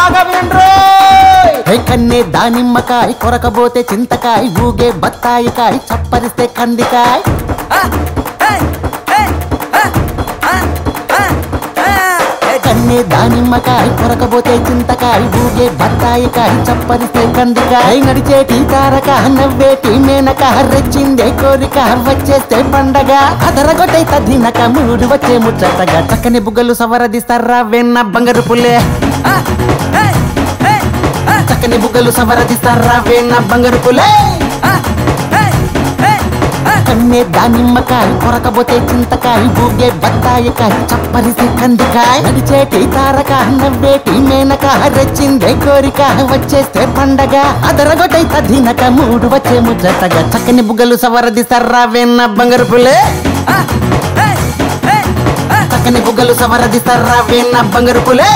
బాగా వినండ్రో కన్నే దానిమ్మకాయ కొరకబోతే చింతకాయ ఊగే బత్తాయికాయ చప్పరిస్తే కందికాయ కన్నే దానిమ్మకాయ కొరకబోతే చింతకాయ ఊగే బత్తాయికాయ చప్పరిస్తే కందికాయ నడిచేటి తారక నవ్వేటి మేనక రెచ్చిందే కోరిక వచ్చేస్తే పండగ అదరగొట్టై తదినక మూడు వచ్చే ముచ్చటగా చక్కని బుగ్గలు సవరదిస్తారా వెన్న బంగారు పుల్లే చక్కని బుగ్గలు సవరదిస్తారా వెన్న బంగారు పుల్లే కన్నే దానిమ్మకాయ కొరకబోతే చింతకాయ బూగే బత్తాయికాయ చప్పరిసి కందికాయ నడిచేటి తారక నవ్వేటి మేనక రెచ్చిందే కోరిక వచ్చేస్తే పండగ అదరగొట్టై తదినక మూడు వచ్చే ముచ్చటగా చక్కని బుగ్గలు సవరదిస్తారా వెన్న బంగారు పుల్లే చక్కని బుగ్గలు సవరదిస్తారా వెన్న బంగారు పుల్లే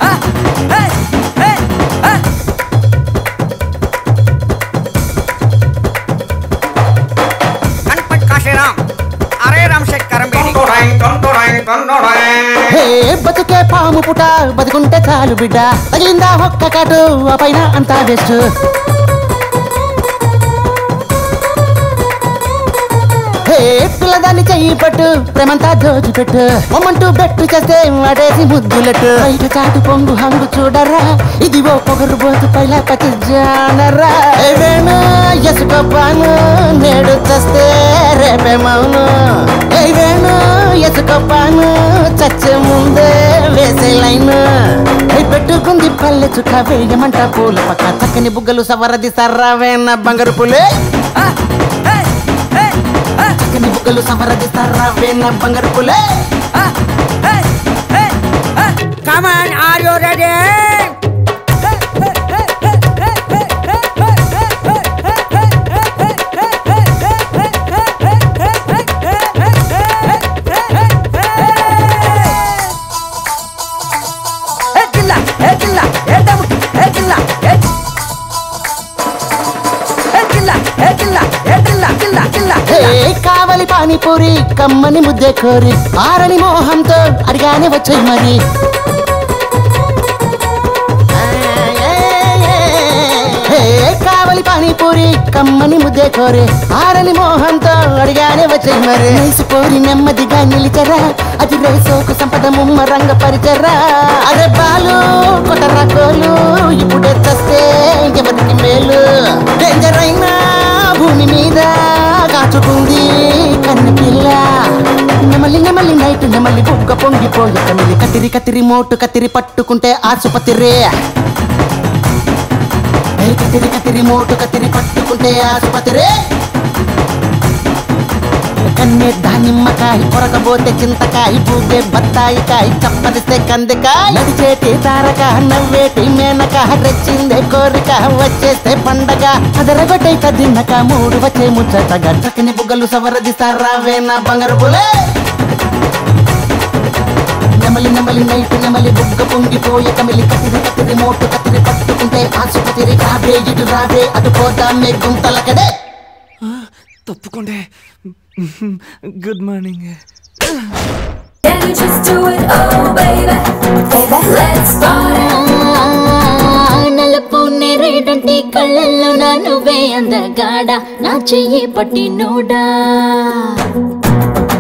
गणपत काशीराम अरे राम शेतकरम बेडी హే బతుకే పాము పుట బతుకుంటే చాలు బిడ్డ తగిలిందా ఒక్క కాటు ఆ పైన అంతా బెస్ట్ హే పిల్లదాన్ని చెయ్యి పట్టు ప్రేమంతా దోచి పెట్టు మొమ్మంటూ బెట్టు చేస్తే వాడేసి ముద్దులట్టు బయట చాటు పొంగు హంగు చూడరా ఇది ఓ పొగరు బోతు పైలా పచ్చి జానరా ఏ వేణు ఎసుకోపాను నేడు చస్తే రేపే మౌను ఏ వేణు ఎసుకోపాను చచ్చే ముందే వేసే లైన్ ఏ పెట్టుకుంది పల్లె చుక్క వేయమంట పూల పక్క చక్కని బుగ్గలు సవరది సర్రావేన బంగారు పులే చక్కని బుగ్గలు సవరది సర్రావేన బంగారు పులే Come on, are you ready? ఏ కిల్ల ఏ కిల్ల ఏ దముకి ఏ కిల్ల ఏ ఏ కిల్ల ఏ కిల్ల ఏ కిల్ల కిల్ల కిల్ల ఏ కావలి పానీపూరి కమ్మని ముద్దే కోరి ఆరని మోహంతో అడిగానే వచ్చాయి మరి ఏ కావలి పానీపూరి కమ్మని ముద్దే కోరి ఆరని మోహంతో అడిగానే వచ్చాయి మరి పోరి నెమ్మదిగా నిలిచరా అది రేసోకు సంపద ముమ్మరంగ పరిచరా అరే బాలు కొట్టరా కోలు ఇప్పుడే చస్తే ఎవరికి మేలు డేంజర్ అయినా భూమి మీద కాచుకుంది కన్ను పిల్ల నెమలి నెమలి నైట్ నెమలి బుగ్గ పొంగిపోయి కమిలి కతిరి కతిరి మోటు కతిరి పట్టుకుంటే ఆసుపత్రి ఏ కతిరి కతిరి మోటు కతిరి పట్టుకుంటే ఆసుపత్రి కన్నే దానిమ్మకాయ కొరకబోతే చింతకాయ బూగే బత్తాయికాయ చప్పరిస్తే కందికాయ నడిచేటి తారక నవ్వేటి మేనక రెచ్చిందే కోరిక వచ్చేస్తే పండగ అదరగొట్టై కదిన్నక మూడు వచ్చే ముచ్చటగా చక్కని బుగ్గలు సవరదిస్తారా వేన బంగారు పులే నెమలి నెమలి నైట్ నెమలి బుగ్గ పొంగిపోయే కమిలి కతిరి కతిరి మోటు కతిరి పట్టుకుంటే ఆసుపత్రి రాబే ఇటు రాబే అటు పోతామే గుంతలకడే తప్పుకోండి good morning Can you just do it, oh baby? Let's party. నలుపు నేరేడంటే కళ్ళల్లో నా నువ్వే అందగాడ నా చెయ్యి పట్టి నోడా